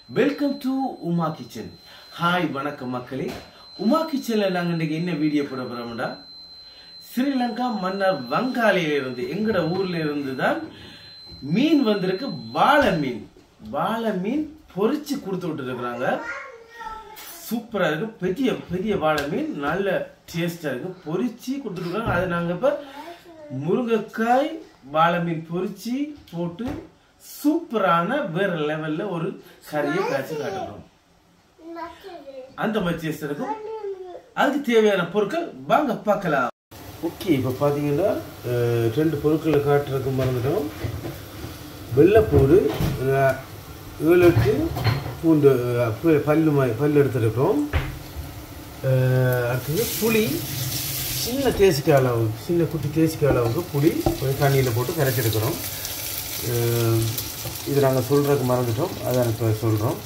Welcome to Uma kitchen hi வணக்கம் மக்களே உமா கிச்சன்ல நாங்க இன்னைக்கு என்ன வீடியோ போட போறோம்டா ஸ்ரீலங்கா மன்னர் வங்காளியில இருந்து எங்கட ஊர்ல இருந்து தான் மீன் வந்திருக்கு வாழை மீன் வாழை மீன் பொரிச்சு கொடுத்து விட்டு இருக்கிறாங்க சூப்பரா இருக்கு பெரிய பெரிய வாழை மீன் நல்ல டேஸ்டா இருக்கு பொரிச்சு கொடுத்துருக்காங்க அது நாங்க இப்ப முருங்கைக்காய் வாழை மீன் பொரிச்சு போட்டு சூப்பரான வேற லெவல்ல ஒரு கறியை காய்ச்சி காட்டுறோம் அந்த மாதிரி டேஸ்ட் இருக்கும் அதுக்கு தேவையான பொருட்கள் வாங்க பார்க்கலாம் ஓகே இப்போ பார்த்தீங்கன்னா அஹ், ரெண்டு பொருட்களை காட்டுறதுக்கு மறந்துட்டோம் வெள்ளைப்பூடு அஹ், ஏழு எட்டு பூண்டு அஹ், பு- பல்லு மா பல்லு எடுத்துருக்கோம் அஹ், அடுத்தது புளி சின்ன தேசிக்காய் அளவு சின்ன குட்டி தேசிக்காய் அளவுக்கு புளி கொஞ்சம் தண்ணியில் போட்டு கரைச்சிருக்கிறோம் அஹ், இது நாங்கள் சொல்கிறதுக்கு மறந்துட்டோம் அதான் இப்போ சொல்கிறோம்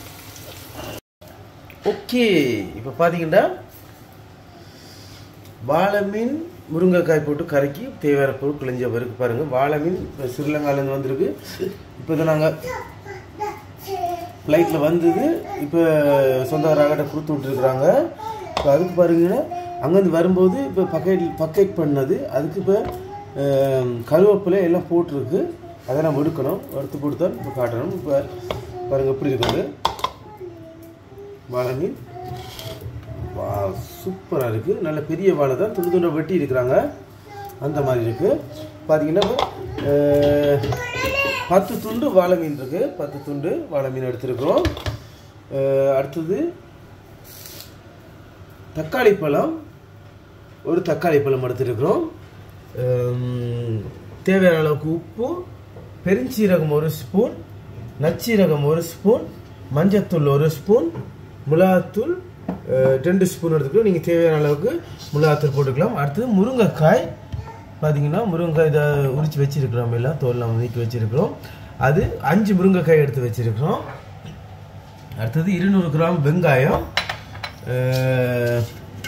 ஓகே இப்போ பார்த்தீங்கன்னா வாழை மீன் முருங்கைக்காய் போட்டு கரைக்கி தேவையான பொருட்கள் இங்கே இருக்கு பாருங்க வாழை மீன் இப்போ ஸ்ரீலங்காலேருந்து வந்திருக்கு இப்போ இதை நாங்கள் ஃப்ளைட்டில் வந்தது இப்போ சொந்தக்காரங்கிட்ட கொடுத்து விட்டுருக்குறாங்க இப்போ அதுக்கு பாருங்கன்னா அங்கேருந்து வரும்போது இப்போ பக்கெட் பக்கெட் பண்ணது அதுக்கு இப்போ கருவேப்பிலை எல்லாம் போட்டிருக்கு அதை நம்ம எடுக்கணும் வறுத்து கொடுத்தா இப்போ காட்டணும் இப்போ பாருங்கள் எப்படி இருக்குது வாழை மீன் வா சூப்பராக இருக்குது நல்ல பெரிய வாழை தான் துண்டு துண்டை வெட்டி இருக்கிறாங்க அந்த மாதிரி இருக்குது பார்த்தீங்கன்னா இப்போ, அஹ், பத்து துண்டு வாழை மீன் இருக்குது பத்து துண்டு வாழை மீன் எடுத்துருக்குறோம் அஹ், அடுத்தது தக்காளி பழம் ஒரு தக்காளி பழம் எடுத்துருக்குறோம் அஹ், தேவையான அளவுக்கு உப்பு பெருஞ்சீரகம் ஒரு ஸ்பூன் நச்சீரகம் ஒரு ஸ்பூன் மஞ்சத்தூள் ஒரு ஸ்பூன் மிளகாத்தூள் அஹ், ரெண்டு ஸ்பூன் எடுத்துக்கலாம் நீங்கள் தேவையான அளவுக்கு மிளகாத்தூள் போட்டுக்கலாம் அடுத்தது முருங்கைக்காய் பார்த்தீங்கன்னா முருங்கைக்காய் இதை உரிச்சு வச்சிருக்கிறோம் எல்லாம் தோல்லாம் நீக்கி வச்சிருக்கிறோம் அது அஞ்சு முருங்கைக்காய் எடுத்து வச்சிருக்கிறோம் அடுத்தது இருநூறு கிராம் வெங்காயம் அஹ்,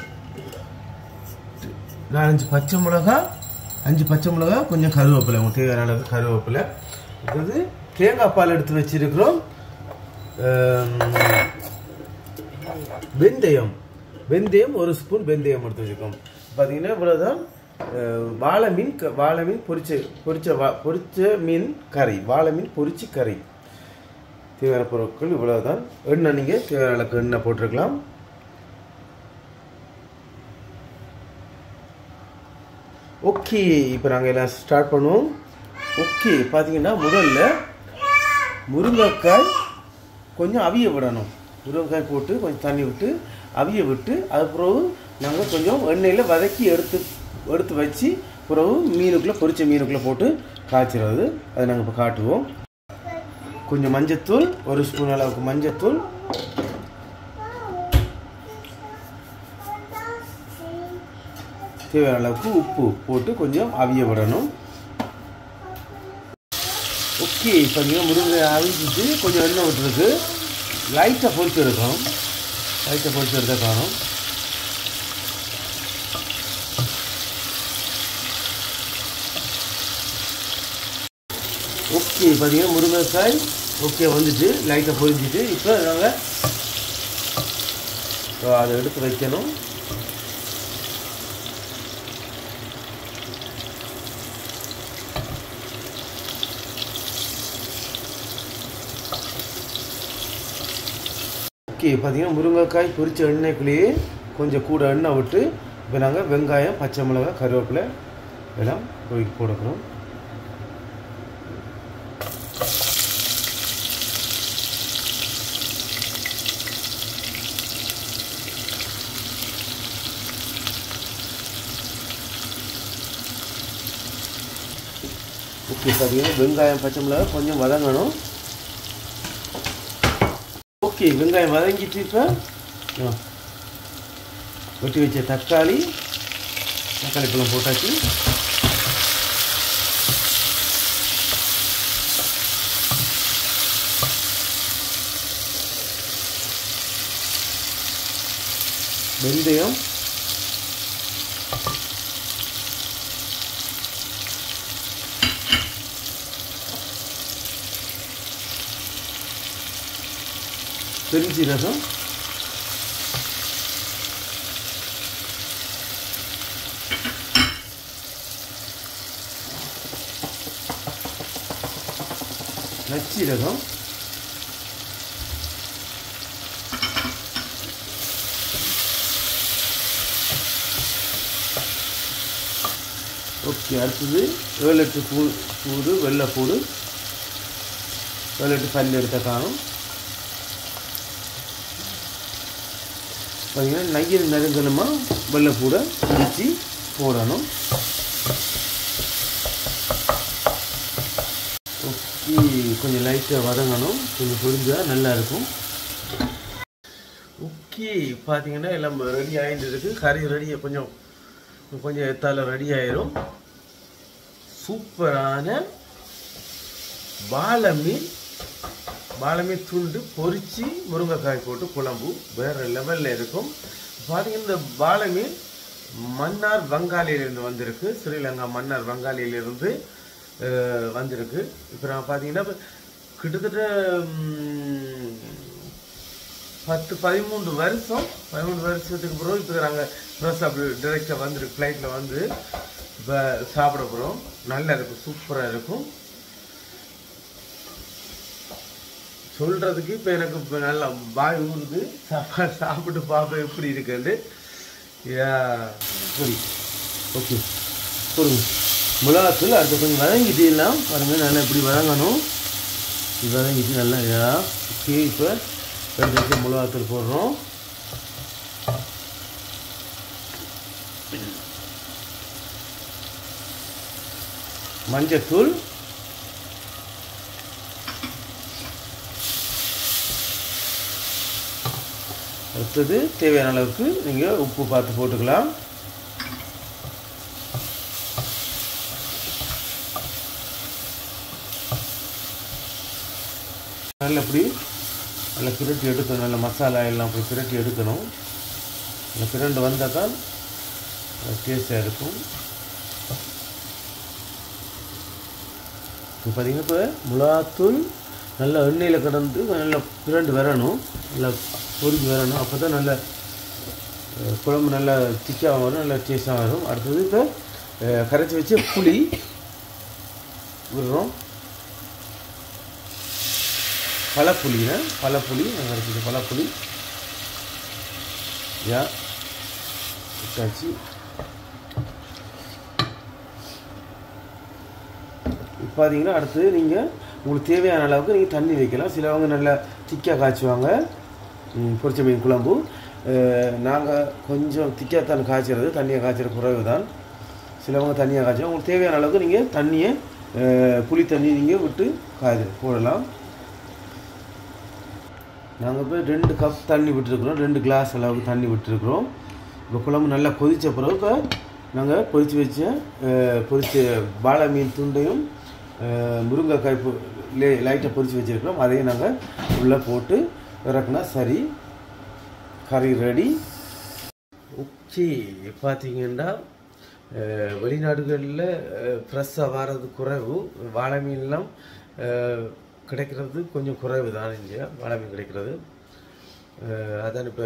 நாலஞ்சு பச்சை மிளகா அஞ்சு பச்சை மிளகா கொஞ்சம் கருவேப்பிலை உங்களுக்கு தேவையான அளவுக்கு கருவேப்பிலை அடுத்தது தேங்காய் பால் எடுத்து வச்சிருக்கிறோம் அஹ், வெந்தயம் வெந்தயம் ஒரு ஸ்பூன் வெந்தயம் எடுத்து வச்சுக்கோம் பார்த்தீங்கன்னா இவ்வளோதான் அஹ், வாழை மீன் க- வாழை மீன் பொரிச்ச பொரிச்ச வா பொரிச்ச மீன் கறி வாழை மீன் பொரிச்சு கறி தேவையான பொருட்கள் இவ்வளவுதான் எண்ணெய் நீங்கள் தேவையான அளவுக்கு எண்ணெய் போட்டிருக்கலாம் ஓகே இப்போ நாங்கள் எல்லாம் ஸ்டார்ட் பண்ணுவோம் ஓகே பார்த்தீங்கன்னா முதல்ல முருங்கைக்காய் கொஞ்சம் அவிய விடணும் முருங்கைக்காய் போட்டு கொஞ்சம் தண்ணி விட்டு அவிய விட்டு அது பிறகு நாங்கள் கொஞ்சம் எண்ணெயில் வதக்கி எடுத்து எடுத்து வச்சு பிறகு மீனுக்குள்ளே பொரிச்ச மீனுக்குள்ளே போட்டு காய்ச்சிறது அதை நாங்கள் இப்போ காட்டுவோம் கொஞ்சம் மஞ்சத்தூள் ஒரு ஸ்பூன் அளவுக்கு மஞ்சத்தூள் தேவையான அளவுக்கு உப்பு போட்டு கொஞ்சம் அவிய விடணும் ஓகே இப்போ நீங்கள் முருங்கை அவிஞ்சிட்டு கொஞ்சம் எண்ணெய் விட்டுருக்கு லைட்டாக பொரிச்சு எடுக்கணும் லைட்டாக பொரிச்சு எடுத்த காணும் ஓகே பார்த்தீங்கன்னா முருங்கைக்காய் ஓகே வந்துட்டு லைட்டாக பொரிஞ்சிட்டு இப்போ நாங்கள் அதை எடுத்து வைக்கணும் ஓகே பார்த்தீங்கன்னா முருங்கைக்காய் பொரிச்ச எண்ணெய்க்குள்ளேயே கொஞ்சம் கூட எண்ணெய் விட்டு இப்போ நாங்கள் வெங்காயம் பச்சை மிளகாய் கருவேப்பிலை எல்லாம் பொரிக்க போடணும் ஓகே பார்த்தீங்கன்னா வெங்காயம் பச்சை மிளகாய் கொஞ்சம் வதங்கணும் ஓகே வெங்காயம் வதங்கிட்டு இப்போ ஆ, வெட்டி வச்ச தக்காளி தக்காளி பழம் போட்டாச்சு வெந்தயம் பெருஞ்சீரகம் நச்சீரகம் ஓகே அடுத்தது ஏழு எட்டு பூ பூடு வெள்ளைப்பூடு ஏழு எட்டு பல் எடுத்த காணும் பார்த்தீங்கன்னா நையில் நெருங்கணுமாக வெள்ளைப்பூடை பிடிச்சி போடணும் ஓகே கொஞ்சம் லைட்டாக வதங்கணும் கொஞ்சம் புரிஞ்சால் நல்லா இருக்கும் ஓகே பார்த்தீங்கன்னா எல்லாம் ரெடி ஆகிட்டு இருக்கு கறி ரெடி கொஞ்சம் கொஞ்சம் எத்தால ரெடி ஆயிரும் சூப்பரான வாழை மீன் வாழை மீன் துண்டு பொரிச்சு முருங்கைக்காய் போட்டு குழம்பு வேற லெவலில் இருக்கும் பார்த்தீங்கன்னா இந்த வாழை மீன் மன்னார் வங்காளியிலிருந்து வந்திருக்கு ஸ்ரீலங்கா மன்னார் வங்காளியிலிருந்து அஹ், வந்திருக்கு இப்போ நான் பார்த்தீங்கன்னா இப்ப கிட்டத்தட்ட ம், பத்து பதிமூன்று வருஷம் பதிமூன்று வருஷத்துக்கு பிறகு இப்போ நாங்கள் பஸ் அப்படி டிரெக்டாக வந்துருக்கு ஃப்ளைட்டில் வந்து இப்போ சாப்பிட போகிறோம் நல்லா இருக்கும் சூப்பராக இருக்கும் சொல்கிறதுக்கு இப்போ எனக்கு இப்போ நல்லா வாய் ஊறுது சாப்பாடு சாப்பிட்டு பார்ப்பேன் எப்படி இருக்குன்னு யா சரி ஓகே போடுங்க மிளகாத்தூள் அடுத்து கொஞ்சம் வதங்கிட்டு எல்லாம் பாருங்க நல்லா இப்படி வதங்கணும் இது வதங்கிட்டு நல்லா யா ஓகே இப்போ ரெண்டு நிமிஷம் மிளகாத்தூள் போடுறோம் மஞ்சத்தூள் அடுத்தது தேவையான அளவுக்கு நீங்கள் உப்பு பார்த்து போட்டுக்கலாம் நல்ல இப்படி நல்லா பிரட்டி எடுக்கணும் நல்ல மசாலா எல்லாம் அப்படி பிரட்டி எடுக்கணும் இந்த பிரண்டு வந்தால் தான் டேஸ்டாக இருக்கும் இப்போ பார்த்தீங்கன்னா இப்போ மிளகாத்தூள் நல்லா எண்ணெயில் கிடந்து நல்லா பிரண்டு வரணும் நல்லா பொரிஞ்சு வரணும் அப்போ தான் நல்ல அஹ், குழம்பு நல்லா திக்காக வரும் நல்லா டேஸ்டாக வரும் அடுத்தது இப்போ அஹ், கரைச்சி வச்ச புளி விடுறோம் பழப்புளினா பழப்புளி கரைச்சி வச்ச பழப்புளி யா விட்டாச்சு இப்போ பார்த்தீங்கன்னா அடுத்து நீங்கள் உங்களுக்கு தேவையான அளவுக்கு நீங்கள் தண்ணி வைக்கலாம் சிலவங்க நல்லா திக்காக காய்ச்சுவாங்க ம், பொரிச்ச மீன் குழம்பு நாங்கள் கொஞ்சம் திக்காக தான் காய்ச்சறது தண்ணியை காய்ச்சற குறைவு தான் சிலவங்க தண்ணியாக காய்ச்சும் உங்களுக்கு தேவையான அளவுக்கு நீங்கள் தண்ணியை அஹ், புளி தண்ணி நீங்கள் விட்டு காய்ச்சி போடலாம் நாங்கள் போய் ரெண்டு கப் தண்ணி விட்டுருக்குறோம் ரெண்டு கிளாஸ் அளவுக்கு தண்ணி விட்டுருக்குறோம் இப்போ குழம்பு நல்லா கொதித்த பிறகு இப்போ நாங்கள் பொரிச்சு வச்ச அஹ், பொரிச்ச வாழை மீன் துண்டையும் அஹ், முருங்கைக்காய் பொ- லே லைட்டாக பொரிச்சு வச்சுருக்கிறோம் அதையும் நாங்கள் உள்ளே போட்டு இறக்குனா சரி கறி ரெடி ஓகே பார்த்தீங்கன்னா அஹ், வெளிநாடுகளில் ஃப்ரெஷ்ஷாக வர்றது குறைவு வாழை மீன்லாம் அஹ், கிடைக்கிறது கொஞ்சம் குறைவு தான் இங்கே வாழை மீன் கிடைக்கிறது அஹ், அதான் இப்போ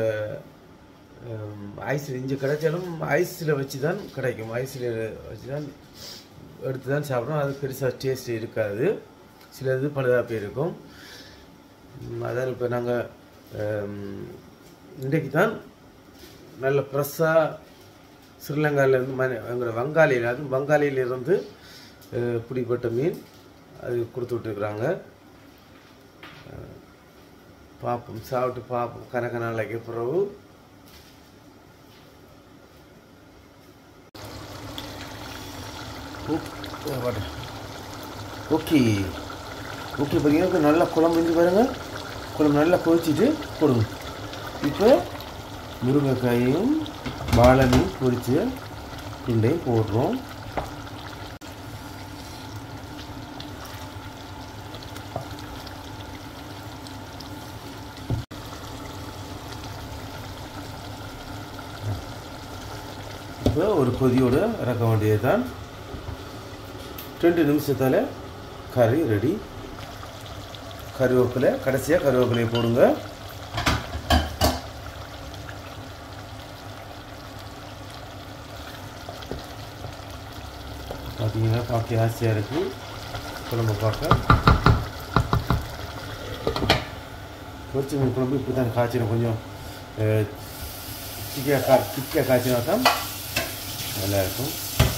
ஐஸ் இங்கே கிடைச்சாலும் ஐஸில் வச்சு தான் கிடைக்கும் ஐஸில் வச்சு தான் எடுத்து தான் சாப்பிடும் அது பெருசாக டேஸ்ட் இருக்காது சில இது பழுதாக போயிருக்கும் உம், அதான் இப்போ நாங்கள் இன்றைக்கு தான் நல்ல ஃப்ரெஷ்ஷாக ஸ்ரீலங்காவிலேருந்து மன எங்களோட வங்காளியில் அது வங்காளியிலிருந்து அஹ், பிடிப்பட்ட மீன் அது கொடுத்து விட்டுருக்குறாங்க அஹ், பார்ப்போம் சாப்பிட்டு பார்ப்போம் கணக்க நாளைக்கு பிறகு ஓகே ஓகே பார்த்தீங்கன்னா இப்ப நல்லா குழம்பு இருந்து பாருங்க குழம்பு நல்லா கொதிச்சிட்டு போடுங்க இப்போ முருங்கைக்காயும் வாழை மீன் பொரிச்சு துண்டையும் போடுறோம் இப்போ ஒரு கொதியோடு இறக்க வேண்டியது தான் ரெண்டு நிமிஷத்தால் கறி ரெடி கருவேப்பிலை கடைசியாக கருவேப்பிலையை போடுங்க பார்த்தீங்கன்னா பார்க்க ஆசையாக இருக்குது குழம்பு பார்க்க பொரிச்ச மீன் குழம்பு இப்படி தான் காய்ச்சிடும் கொஞ்சம் திக்காக கா திக்காக காய்ச்சினா தான் நல்லா இருக்கும்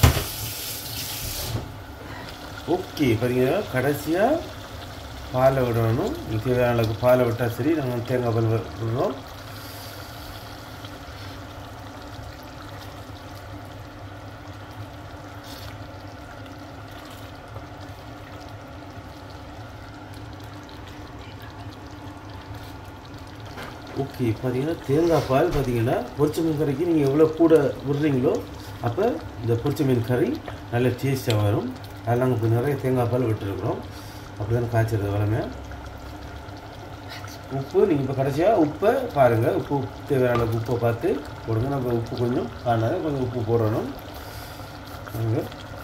ஓகே பார்த்தீங்கன்னா கடைசியாக பாலை விடணும் இது தேவையான அளவுக்கு பாலை விட்டால் சரி நாங்கள் தேங்காய் பால் வி- விடுறோம் ஓகே பார்த்தீங்கன்னா தேங்காய் பால் பார்த்தீங்கன்னா பொரிச்ச மீன் கறிக்கு நீங்கள் எவ்வளோ கூட விடுறீங்களோ அப்போ இந்த பொரிச்ச மீன் கறி நல்ல டேஸ்ட்டாக வரும் அதில் நாங்கள் இப்போ நிறைய தேங்காய் பால் விட்டுருக்குறோம் அப்படி தான் காய்ச்சறது வளமை உப்பு நீங்கள் இப்போ கடைசியாக உப்பை பாருங்கள் உப்பு தேவையான அளவுக்கு உப்பை பார்த்து போடுங்க நம்ம உப்பு கொஞ்சம் காணாத கொஞ்சம் உப்பு போடணும் பாருங்க.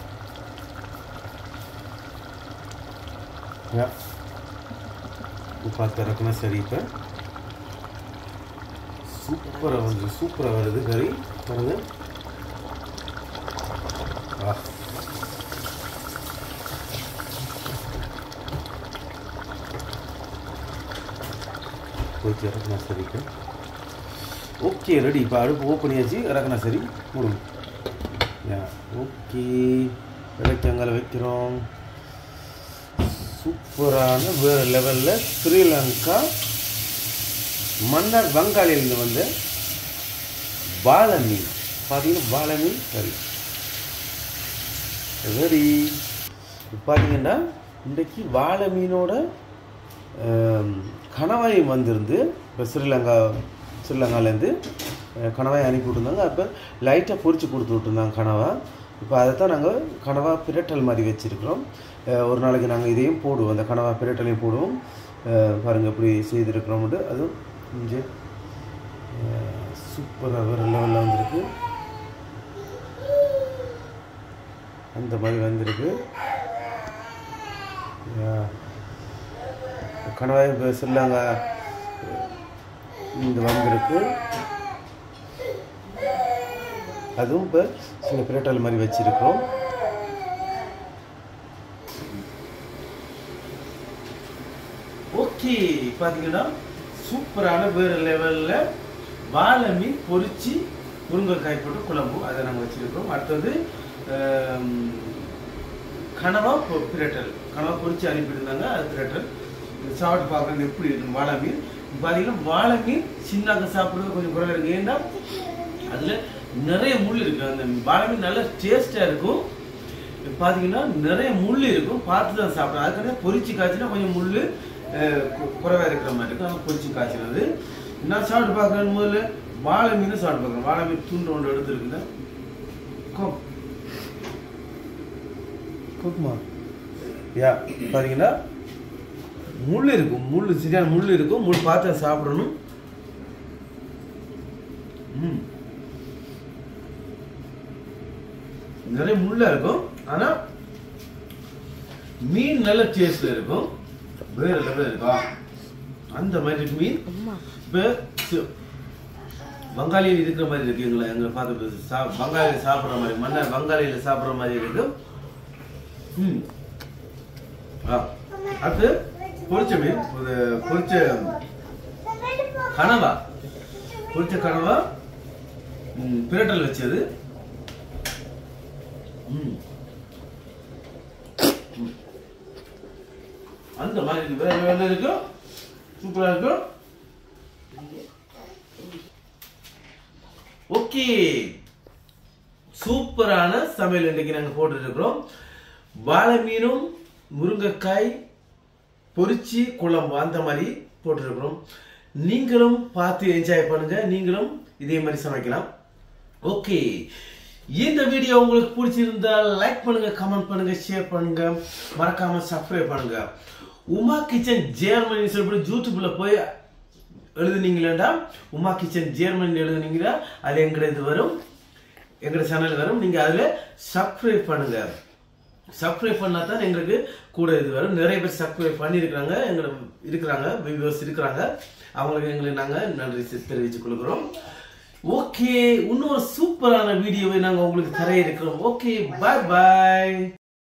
யா. உப்பு பார்த்து இறக்குனா சரி இப்போ சூப்பராக வந்து சூப்பராக வருது கறி பாருங்க ஆ போயிட்டு இறக்குனா சரிக்கு ஓகே ரெடி இப்போ அடுப்பு ஓப்பன் பண்ணியாச்சு இறக்குனா சரி மூடுங்க யா ஓகே விளக்கங்கால வைக்கிறோம் சூப்பரான வேறு லெவலில் ஸ்ரீலங்கா மன்னர் வங்காளியிலிருந்து வந்த வாழை மீன் பார்த்தீங்கன்னா வாழை மீன் சரி ரெடி பார்த்தீங்கன்னா இன்றைக்கு வாழை மீனோட ஆம், கணவாய் வந்திருந்து இப்போ ஸ்ரீலங்கா ஸ்ரீலங்காலேருந்து அஹ், கணவாய் அனுப்பி விட்டுருந்தாங்க அப்போ லைட்டாக பொரிச்சு கொடுத்து விட்டுருந்தாங்க கனவா இப்போ அதை தான் நாங்கள் கனவா பிரட்டல் மாதிரி வச்சுருக்கிறோம் அஹ், ஒரு நாளைக்கு நாங்கள் இதையும் போடுவோம் அந்த கனவா பிரட்டலையும் போடுவோம் அஹ், பாருங்க எப்படி செய்திருக்கிறோம்ட்டு அதுவும் இங்கே சூப்பராக வேறு லெவலில் வந்திருக்கு அந்த மாதிரி வந்திருக்கு Yeah. கணவாய் இப்போ சொல்லாங்க இந்த வந்திருக்கு அதுவும் இப்போ சில பிரேட்டல் மாதிரி வச்சிருக்கோம் ஓகே பார்த்தீங்கன்னா சூப்பரான வேறு லெவலில் வாழை மீன் பொரிச்சு முருங்கைக்காய் போட்டு குழம்பு அதை நாங்கள் வச்சிருக்கோம் அடுத்தது ஆம், கனவா பொ- பிரட்டல் கனவா பொரிச்சு அனுப்பியிருந்தாங்க அது பிரட்டல் இது சாப்பிட்டு பார்க்குறது எப்படி இருக்கு வாழை மீன் பார்த்தீங்கன்னா வாழை மீன் சின்னாக்க சாப்பிட்றது கொஞ்சம் குறைவாக இருக்கு ஏன்னா அதில் நிறைய முள் இருக்கு அந்த வாழை மீன் நல்லா டேஸ்டாக இருக்கும் பார்த்தீங்கன்னா நிறைய முள் இருக்கும் பார்த்து தான் சாப்பிடணும் அதுக்காக பொரிச்சு காய்ச்சினா கொஞ்சம் முள் குறைவாக இருக்கிற மாதிரி இருக்கும் ஆனால் பொரிச்சு காய்ச்சினது நான் சாப்பிட்டு பார்க்குறேன் முதல்ல வாழை மீன் சாப்பிட்டு பார்க்குறேன் வாழை மீன் துண்டு ஒன்று எடுத்துருக்குங்க கோ குக்குமா யா பாத்தீங்கன்னா முள் இருக்கும் முள் சரியான முள் இருக்கும் முள் பார்த்து சாப்பிடணும் ம் நிறைய முள்ளா இருக்கும் ஆனா மீன் நல்ல டேஸ்ட்ல இருக்கும் வேற லெவல் இருக்கும் அந்த மாதிரி இருக்கு மீன் இப்ப சி- வங்காளியில் இருக்கிற மாதிரி இருக்கு எங்களை எங்களை பார்த்து சா- வங்காளியில சாப்பிடுற மாதிரி மன்னர் வங்காளியில சாப்பிடுற மாதிரி இருக்கு ம் ஆ அடுத்து பொரிச்ச மீன் ஒரு பொரிச்ச கனவா பொரிச்ச கனவா ம், பிரட்டல் வச்சது ம். ம். அந்த மாதிரி இருக்கு வேற வேற இருக்கும் சூப்பரா இருக்கும் ஓகே சூப்பரான சமையல் இன்னைக்கு நாங்க போட்டுட்டு இருக்கிறோம் வாழை மீனும் முருங்கைக்காய் பொரிச்சு குழம்பு அந்த மாதிரி போட்டுருக்கிறோம் நீங்களும் பார்த்து என்ஜாய் பண்ணுங்க நீங்களும் இதே மாதிரி சமைக்கலாம் ஓகே இந்த வீடியோ உங்களுக்கு பிடிச்சிருந்தா லைக் பண்ணுங்க கமெண்ட் பண்ணுங்க ஷேர் பண்ணுங்க மறக்காம சப்ஸ்கிரைப் பண்ணுங்க உமா கிச்சன் ஜெர்மனி சொல்லி யூடியூப்ல போய் எழுதுனீங்களா உமா கிச்சன் ஜெர்மனி எழுதுனீங்களா அது எங்கட இது வரும் எங்கட சேனல் வரும் நீங்க அதுல சப்ஸ்கிரைப் பண்ணுங்க சப்ஸ்கிரைப் பண்ணா தான் எங்களுக்கு கூட இது வரும் நிறைய பேர் சப்ஸ்கிரைப் பண்ணியிருக்கிறாங்க எங்களை இருக்கிறாங்க வியூவர்ஸ் இருக்கிறாங்க அவங்களுக்கு எங்களுக்கு நாங்கள் நன்றி செ- தெரிவித்துக் கொள்கிறோம் ஓகே இன்னொரு சூப்பரான வீடியோவை நாங்கள் உங்களுக்கு தர இருக்கிறோம் ஓகே பாய் பாய்